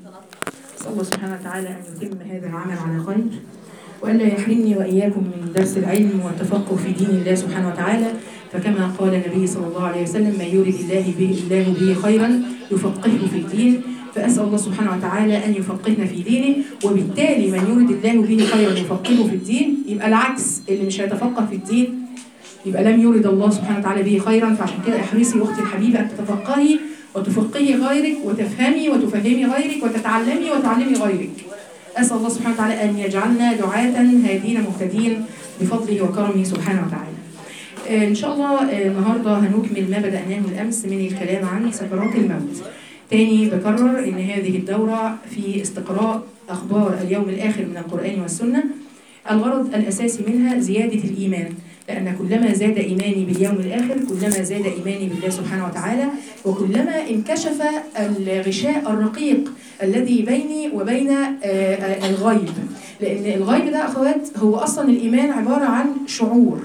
أسأل الله سبحانه وتعالى أن يتم هذا العمل على خير وألا يحرمني وإياكم من درس العلم والتفقه في دين الله سبحانه وتعالى فكما قال النبي صلى الله عليه وسلم من يرد الله به الله به خيرا يفقهه في الدين فأسأل الله سبحانه وتعالى أن يفقهنا في دينه وبالتالي من يرد الله به خيرا يفقهه في الدين يبقى العكس اللي مش هيتفقه في الدين يبقى لم يرد الله سبحانه وتعالى به خيرا فعشان كده احرصي اختي الحبيبه ان تتفقهي وتفقهي غيرك وتفهمي وتفهمي غيرك وتتعلمي وتعلمي غيرك. اسال الله سبحانه وتعالى ان يجعلنا دعاة هادين مهتدين بفضله وكرمه سبحانه وتعالى. آه، ان شاء الله آه، النهارده هنكمل ما بدأناه الامس من الكلام عن سكرات الموت. تاني بكرر ان هذه الدورة في استقراء اخبار اليوم الاخر من القرآن والسنة. الغرض الاساسي منها زيادة الايمان. لأن كلما زاد إيماني باليوم الآخر كلما زاد إيماني بالله سبحانه وتعالى وكلما انكشف الغشاء الرقيق الذي بيني وبين آه، آه، الغيب لأن الغيب ده أخوات هو أصلا الإيمان عبارة عن شعور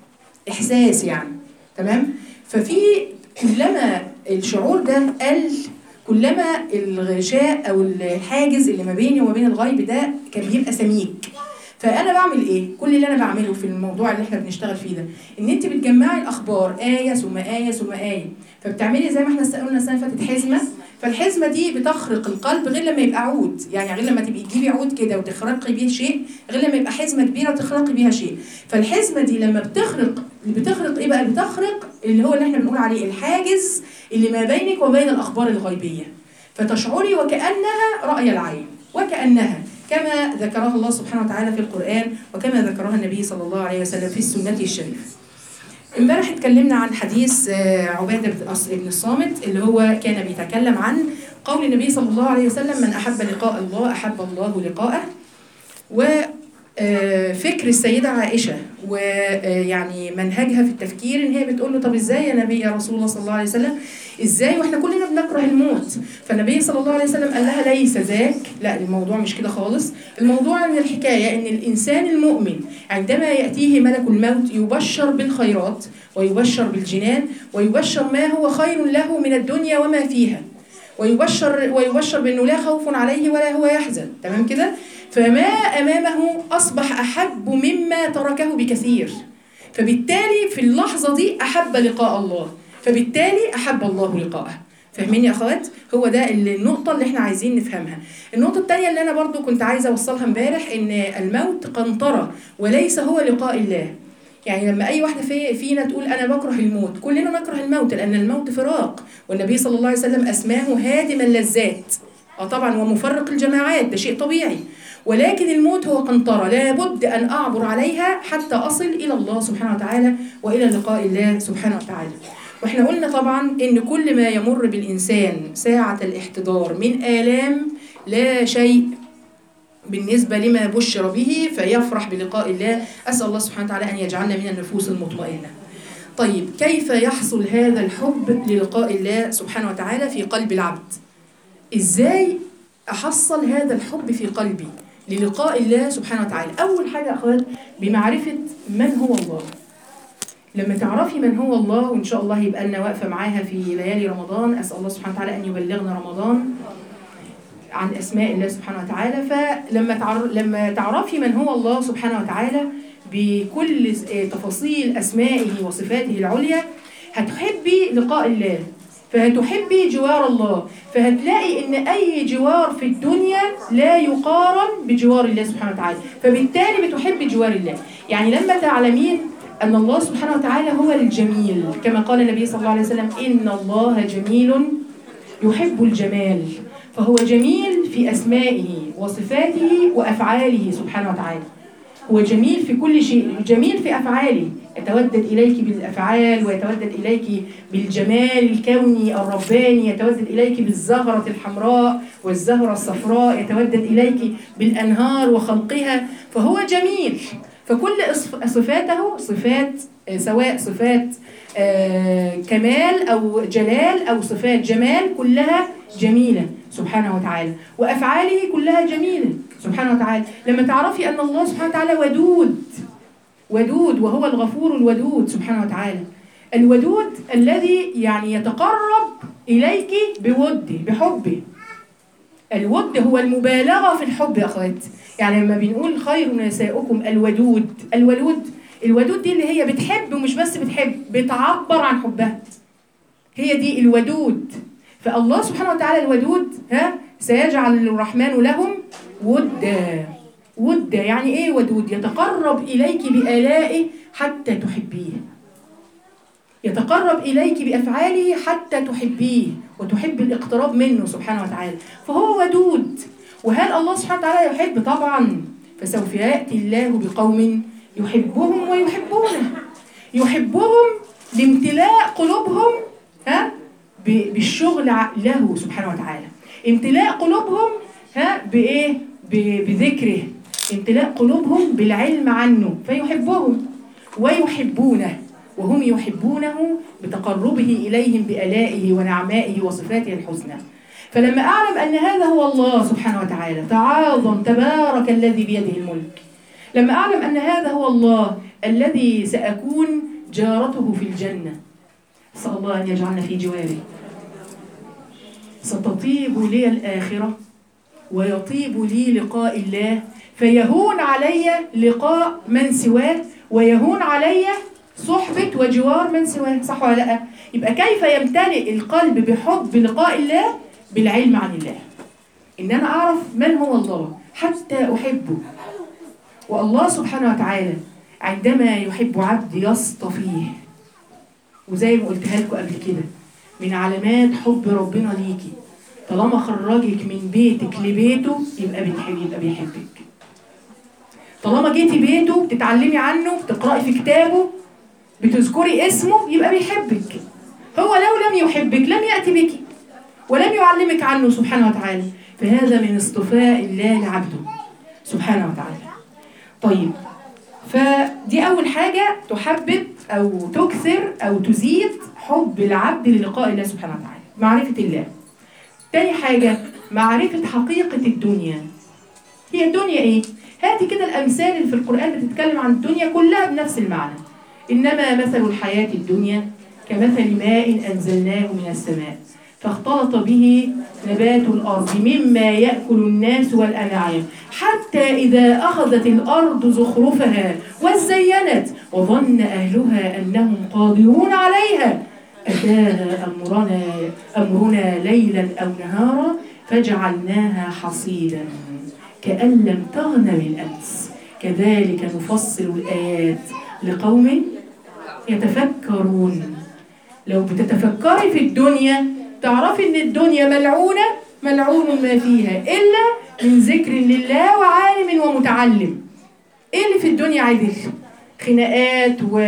إحساس يعني تمام ففي كلما الشعور ده قل كلما الغشاء أو الحاجز اللي ما بيني وما بين الغيب ده كان بيبقى سميك فانا بعمل ايه كل اللي انا بعمله في الموضوع اللي احنا بنشتغل فيه ده ان انت بتجمعي الاخبار ايه ثم ايه ثم ايه فبتعملي زي ما احنا قلنا السنه اللي فاتت حزمه فالحزمه دي بتخرق القلب غير لما يبقى عود يعني غير لما تبقي تجيبي عود كده وتخرقي بيه شيء غير لما يبقى حزمه كبيره وتخرقي بيها شيء فالحزمه دي لما بتخرق بتخرق ايه بقى بتخرق اللي هو اللي احنا بنقول عليه الحاجز اللي ما بينك وبين الاخبار الغيبيه فتشعري وكانها راي العين وكانها كما ذكرها الله سبحانه وتعالى في القرآن وكما ذكرها النبي صلى الله عليه وسلم في السنة الشريفة. امبارح اتكلمنا عن حديث آه، عبادة بن أص- بن الصامت اللي هو كان بيتكلم عن قول النبي صلى الله عليه وسلم من أحب لقاء الله أحب الله لقاءه وفكر السيدة عائشة ويعني منهجها في التفكير ان هي بتقول له طب ازاي يا نبي يا رسول الله صلى الله عليه وسلم ازاي واحنا كلنا بنكره الموت فالنبي صلى الله عليه وسلم قال لها ليس ذاك لا الموضوع مش كده خالص الموضوع ان الحكايه ان الانسان المؤمن عندما ياتيه ملك الموت يبشر بالخيرات ويبشر بالجنان ويبشر ما هو خير له من الدنيا وما فيها ويبشر ويبشر بانه لا خوف عليه ولا هو يحزن تمام كده فما امامه اصبح احب مما تركه بكثير فبالتالي في اللحظه دي احب لقاء الله فبالتالي احب الله لقاءه فاهمين يا اخوات هو ده النقطه اللي احنا عايزين نفهمها النقطه الثانيه اللي انا برضو كنت عايزه اوصلها امبارح ان الموت قنطره وليس هو لقاء الله يعني لما اي واحده في فينا تقول انا بكره الموت كلنا نكره الموت لان الموت فراق والنبي صلى الله عليه وسلم اسماه هادم اللذات اه طبعا ومفرق الجماعات ده شيء طبيعي ولكن الموت هو قنطرة لابد أن أعبر عليها حتى أصل إلى الله سبحانه وتعالى وإلى لقاء الله سبحانه وتعالى واحنا قلنا طبعا ان كل ما يمر بالانسان ساعة الاحتضار من آلام لا شيء بالنسبة لما بشر به فيفرح بلقاء الله أسأل الله سبحانه وتعالى أن يجعلنا من النفوس المطمئنة طيب كيف يحصل هذا الحب للقاء الله سبحانه وتعالى في قلب العبد إزاي أحصل هذا الحب في قلبي للقاء الله سبحانه وتعالى أول حاجة يا أخوات بمعرفة من هو الله لما تعرفي من هو الله وإن شاء الله يبقى لنا واقفة معاها في ليالي رمضان أسأل الله سبحانه وتعالى أن يبلغنا رمضان عن أسماء الله سبحانه وتعالى فلما تعر... لما تعرفي من هو الله سبحانه وتعالى بكل س- آه، تفاصيل أسمائه وصفاته العليا هتحبي لقاء الله فهتحبي جوار الله فهتلاقي ان اي جوار في الدنيا لا يقارن بجوار الله سبحانه وتعالى فبالتالي بتحبي جوار الله يعني لما تعلمين ان الله سبحانه وتعالى هو الجميل كما قال النبي صلى الله عليه وسلم ان الله جميل يحب الجمال فهو جميل في أسمائه وصفاته وأفعاله سبحانه وتعالى هو جميل في كل شيء جميل في أفعاله يتودد إليك بالأفعال ويتودد إليك بالجمال الكوني الرباني يتودد إليك بالزهرة الحمراء والزهرة الصفراء يتودد إليك بالأنهار وخلقها فهو جميل فكل صف- صفاته صفات آه، سواء صفات آه، كمال أو جلال أو صفات جمال كلها جميلة سبحانه وتعالى وأفعاله كلها جميلة سبحانه وتعالى لما تعرفي أن الله سبحانه وتعالى ودود ودود وهو الغفور الودود سبحانه وتعالى الودود الذي يعني يتقرب إليك بوده بحبه الود هو المبالغة في الحب يا أخوات يعني لما بنقول خير نسائكم الودود الولود الودود دي اللي هي بتحب ومش بس بتحب بتعبر عن حبها هي دي الودود فالله سبحانه وتعالى الودود ها سيجعل الرحمن لهم ودا ودا يعني ايه ودود يتقرب اليك بآلائه حتى تحبيه يتقرب إليك بأفعاله حتى تحبيه وتحب الاقتراب منه سبحانه وتعالى فهو ودود وهل الله سبحانه وتعالى يحب طبعا فسوف يأتي الله بقوم يحبهم ويحبونه يحبهم لامتلاء قلوبهم ها ب- بالشغل ع- له سبحانه وتعالى امتلاء قلوبهم ها بإيه ب- بذكره امتلاء قلوبهم بالعلم عنه فيحبهم ويحبونه وهم يحبونه بتقربه إليهم بآلائه ونعمائه وصفاته الحسنى فلما أعلم أن هذا هو الله سبحانه وتعالى تعاظم تبارك الذي بيده الملك لما أعلم أن هذا هو الله الذي سأكون جارته في الجنة أسأل الله أن يجعلنا في جواره ستطيب لي الآخرة ويطيب لي لقاء الله فيهون علي لقاء من سواه ويهون علي صحبة وجوار من سواه صح ولا لا يبقى كيف يمتلئ القلب بحب لقاء الله بالعلم عن الله إن أنا أعرف من هو الله حتى أحبه والله سبحانه وتعالى عندما يحب عبد يصطفيه وزي ما قلتها لكم قبل كده من علامات حب ربنا ليكي طالما خرجك من بيتك لبيته يبقى بيحب يبقى بيحبك طالما جيتي بيته بتتعلمي عنه بتقرأي في كتابه بتذكري اسمه يبقى بيحبك هو لو لم يحبك لم يأتي بك ولم يعلمك عنه سبحانه وتعالى فهذا من اصطفاء الله لعبده سبحانه وتعالى طيب فدي أول حاجة تحبب أو تكثر أو تزيد حب العبد للقاء الله سبحانه وتعالى معرفة الله تاني حاجة معرفة حقيقة الدنيا هي الدنيا إيه؟ هاتي كده الأمثال اللي في القرآن بتتكلم عن الدنيا كلها بنفس المعنى إنما مثل الحياة الدنيا كمثل ماء أنزلناه من السماء فاختلط به نبات الأرض مما يأكل الناس والأنعام حتى إذا أخذت الأرض زخرفها وزينت وظن أهلها أنهم قادرون عليها أتاها أمرنا أمرنا ليلا أو نهارا فجعلناها حصيدا كأن لم تغن بالأمس كذلك نفصل الآيات لقوم يتفكرون لو بتتفكري في الدنيا تعرفي ان الدنيا ملعونة ملعون ما فيها إلا من ذكر لله وعالم ومتعلم ايه اللي في الدنيا عدل خناقات و...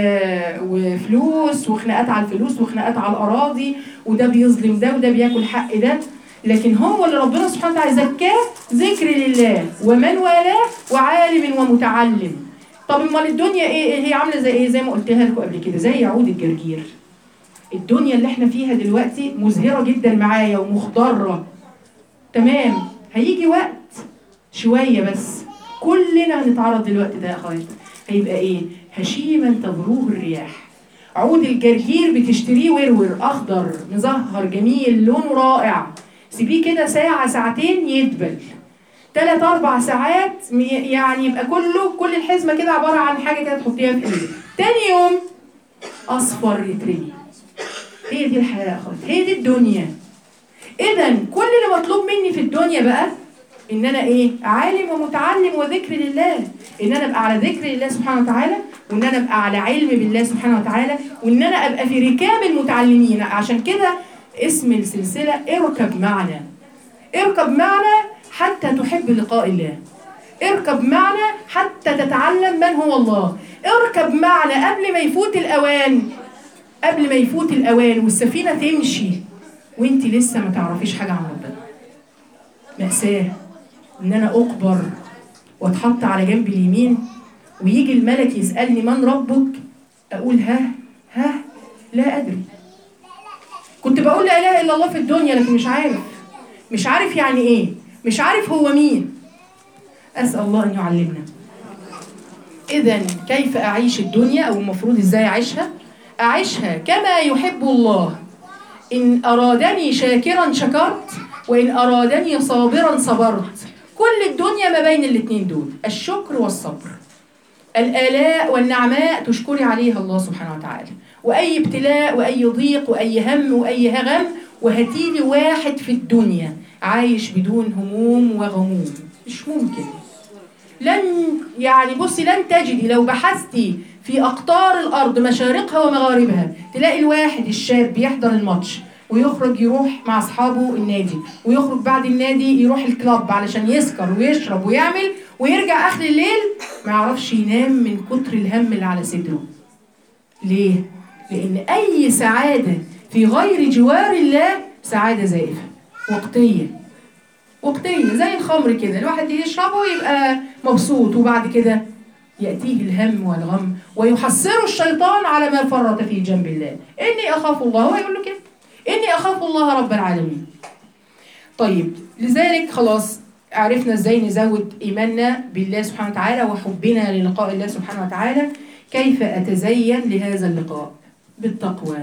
وفلوس وخناقات على الفلوس وخناقات على الأراضي وده بيظلم ده وده بياكل حق ده لكن هو اللي ربنا سبحانه وتعالى زكاه ذكر لله ومن والاه وعالم ومتعلم طب امال الدنيا ايه هي عامله زي ايه زي ما قلتها لكم قبل كده زي عود الجرجير الدنيا اللي احنا فيها دلوقتي مزهره جدا معايا ومخضره تمام هيجي وقت شويه بس كلنا هنتعرض للوقت ده يا اخوات هيبقى ايه هشيما تذروه الرياح عود الجرجير بتشتريه ورور اخضر مزهر جميل لونه رائع سيبيه كده ساعه ساعتين يدبل ثلاث اربع ساعات م- يعني يبقى كله كل الحزمه كده عباره عن حاجه كده تحطيها في ايدك تاني يوم اصفر يترمي هي دي الحياه يا اخوات هي دي الدنيا اذا كل اللي مطلوب مني في الدنيا بقى ان انا ايه عالم ومتعلم وذكر لله ان انا ابقى على ذكر الله سبحانه وتعالى وان انا ابقى على علم بالله سبحانه وتعالى وان انا ابقى في ركاب المتعلمين عشان كده اسم السلسله اركب معنا اركب معنا حتى تحب لقاء الله اركب معنا حتى تتعلم من هو الله اركب معنا قبل ما يفوت الاوان قبل ما يفوت الاوان والسفينه تمشي وانت لسه ما تعرفيش حاجه عن ربنا مأساة ان انا اقبر واتحط على جنب اليمين ويجي الملك يسألني من ربك اقول ها ها لا ادري كنت بقول لا اله الا الله في الدنيا لكن مش عارف مش عارف يعني ايه مش عارف هو مين اسال الله ان يعلمنا اذا كيف اعيش الدنيا او المفروض ازاي اعيشها اعيشها كما يحب الله ان ارادني شاكرا شكرت وإن أرادني صابرا صبرت كل الدنيا ما بين الاتنين دول الشكر والصبر الآلاء والنعماء تشكري عليها الله سبحانه وتعالى وأي ابتلاء وأي ضيق وأي هم وأي غم وهاتيلي واحد في الدنيا عايش بدون هموم وغموم مش ممكن لن يعني بصي لن تجدي لو بحثتي في أقطار الأرض مشارقها ومغاربها تلاقي الواحد الشاب بيحضر الماتش ويخرج يروح مع أصحابه النادي ويخرج بعد النادي يروح الكلاب علشان يسكر ويشرب ويعمل ويرجع آخر الليل ما يعرفش ينام من كتر الهم اللي على صدره ليه؟ لأن أي سعادة في غير جوار الله سعادة زائفة وقتية وقتية زي الخمر كده الواحد يشربه يبقى مبسوط وبعد كده يأتيه الهم والغم ويحسره الشيطان على ما فرط في جنب الله إني أخاف الله هو يقول له كده إني أخاف الله رب العالمين طيب لذلك خلاص عرفنا ازاي نزود ايماننا بالله سبحانه وتعالى وحبنا للقاء الله سبحانه وتعالى كيف اتزين لهذا اللقاء بالتقوى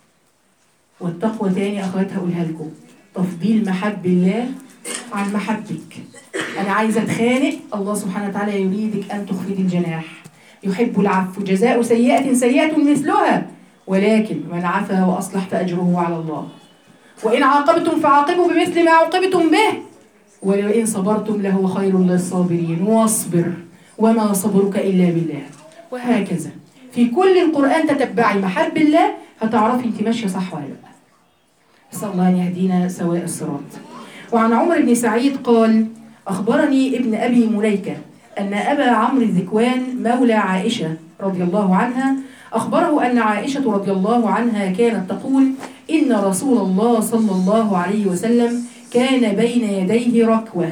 والتقوى تاني اخواتها اقولها لكم تفضيل محب الله عن محبك انا عايزه اتخانق الله سبحانه وتعالى يريدك ان تخفضي الجناح يحب العفو جزاء سيئه سيئه مثلها ولكن من عفا واصلح فاجره على الله وان عاقبتم فعاقبوا بمثل ما عوقبتم به ولئن صبرتم لهو خير للصابرين واصبر وما صبرك إلا بالله وهكذا في كل القرآن تتبعي محب الله هتعرفي انت ماشية صح ولا لا أسأل الله أن يهدينا سواء الصراط وعن عمر بن سعيد قال أخبرني ابن أبي مليكة أن أبا عمرو الذكوان مولى عائشة رضي الله عنها أخبره أن عائشة رضي الله عنها كانت تقول إن رسول الله صلى الله عليه وسلم كان بين يديه ركوة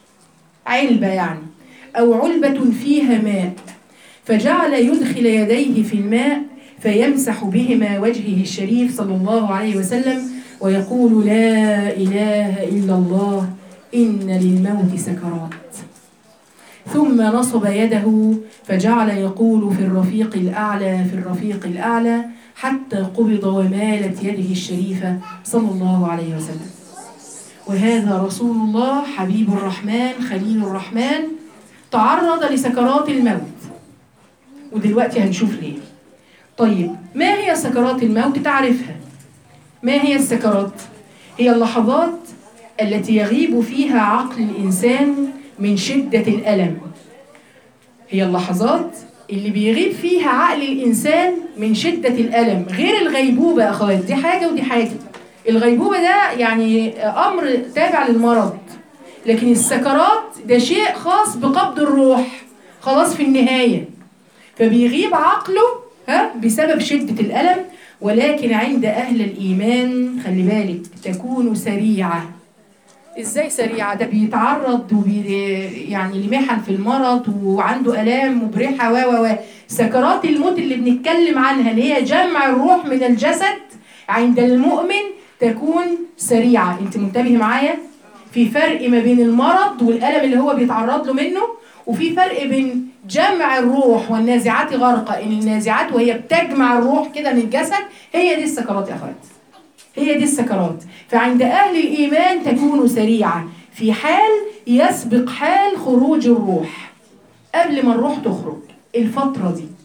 علبة يعني أو علبة فيها ماء فجعل يدخل يديه في الماء فيمسح بهما وجهه الشريف صلى الله عليه وسلم ويقول لا إله إلا الله إن للموت سكرات ثم نصب يده فجعل يقول في الرفيق الأعلى في الرفيق الأعلى حتى قبض ومالت يده الشريفة صلى الله عليه وسلم وهذا رسول الله حبيب الرحمن خليل الرحمن تعرض لسكرات الموت ودلوقتي هنشوف ليه طيب ما هي سكرات الموت تعرفها ما هي السكرات هي اللحظات التي يغيب فيها عقل الإنسان من شدة الألم هي اللحظات اللي بيغيب فيها عقل الإنسان من شدة الألم غير الغيبوبة يا أخوات دي حاجة ودي حاجة الغيبوبة ده يعني أمر تابع للمرض لكن السكرات ده شيء خاص بقبض الروح خلاص في النهاية فبيغيب عقله ها بسبب شدة الألم ولكن عند أهل الإيمان خلي بالك تكون سريعة ازاي سريعة ده بيتعرض وبي يعني لمحن في المرض وعنده آلام مبرحة و و و سكرات الموت اللي بنتكلم عنها اللي هي جمع الروح من الجسد عند المؤمن تكون سريعة انت منتبه معايا في فرق ما بين المرض والألم اللي هو بيتعرض له منه وفي فرق بين جمع الروح والنازعات غرقا ان النازعات وهي بتجمع الروح كده من الجسد هي دي السكرات يا اخوات هي دي السكرات فعند اهل الايمان تكون سريعه في حال يسبق حال خروج الروح قبل ما الروح تخرج الفتره دي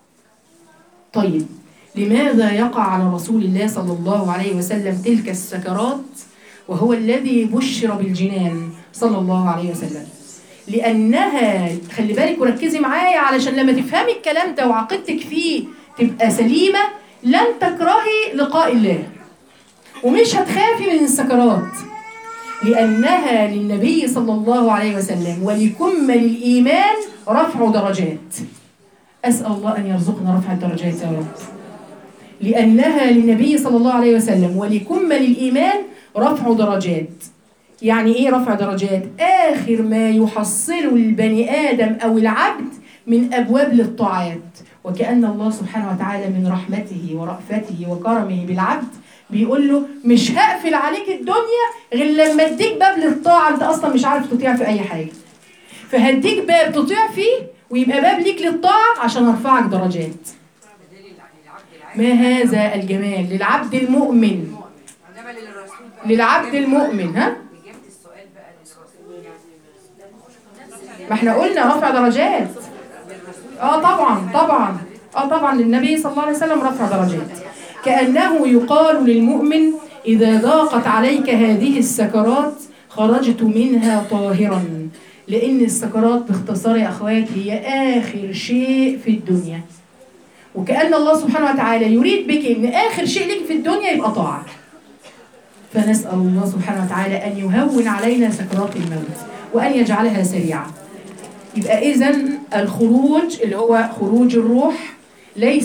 طيب لماذا يقع على رسول الله صلى الله عليه وسلم تلك السكرات وهو الذي بشر بالجنان صلى الله عليه وسلم لأنها خلي بالك وركزي معايا علشان لما تفهمي الكلام ده وعقيدتك فيه تبقى سليمة لن تكرهي لقاء الله ومش هتخافي من السكرات لأنها للنبي صلى الله عليه وسلم ولكمل الإيمان رفع درجات أسأل الله أن يرزقنا رفع الدرجات يا رب لأنها للنبي صلى الله عليه وسلم ولكمل الإيمان رفع درجات يعني ايه رفع درجات اخر ما يحصله البني ادم او العبد من ابواب للطاعات وكان الله سبحانه وتعالى من رحمته ورأفته وكرمه بالعبد بيقول له مش هقفل عليك الدنيا غير لما اديك باب للطاعه انت اصلا مش عارف تطيع في اي حاجه فهديك باب تطيع فيه ويبقى باب ليك للطاعه عشان ارفعك درجات ما هذا الجمال للعبد المؤمن للعبد المؤمن ها ما احنا قلنا رفع درجات اه طبعا طبعا اه طبعا للنبي صلى الله عليه وسلم رفع درجات كأنه يقال للمؤمن إذا ضاقت عليك هذه السكرات خرجت منها طاهرا لأن السكرات باختصار يا أخوات هي آخر شيء في الدنيا وكأن الله سبحانه وتعالى يريد بك إن آخر شيء لك في الدنيا يبقى طاعة فنسأل الله سبحانه وتعالى أن يهون علينا سكرات الموت وأن يجعلها سريعة يبقى إذا الخروج اللي هو خروج الروح ليس